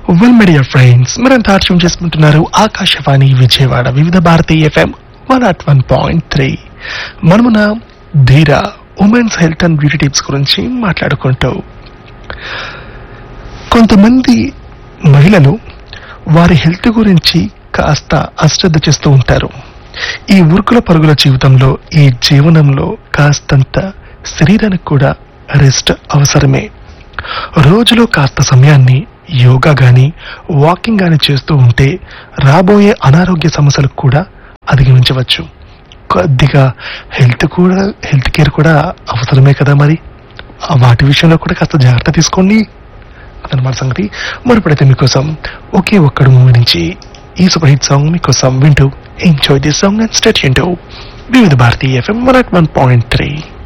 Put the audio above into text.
well media friends మీరంతా ఆర్చం చేసుకుంటున్నారు Akashvani Vijayawada Vividh Bharati FM one at one point three మనమున ధీర women's health and beauty tips గురించి మాట్లాడుకుంటూ కొంతమంది మహిళలు వారి హెల్త్ గురించి కాస్త అశ్రద్ధ చేస్తూ ఉంటారు ఈ ఉరుకుల పరుగుల జీవితంలో ఈ జీవనంలో కాస్తంత శరీరానికి కూడా రెస్ట్ అవసరమే రోజులో కాస్త సమయాన్ని యోగా గాని వాకింగ్ గాని చేస్తూ ఉంటే రాబోయే అనారోగ్య సమస్యలకు కూడా అధిగమించవచ్చు కొద్దిగా హెల్త్ కూడా హెల్త్ కేర్ కూడా అవసరమే కదా మరి ఆ వాటి విషయంలో కూడా కాస్త జాగ్రత్త తీసుకోండి అదనమాట సంగతి మరి ఇప్పుడైతే మీకోసం ఒకే ఒక్కడు మూవీ నుంచి ఈ సూపర్ హిట్ సాంగ్ మీకోసం వింటూ enjoy this song and state Vividh Bharatiya FM one at one point three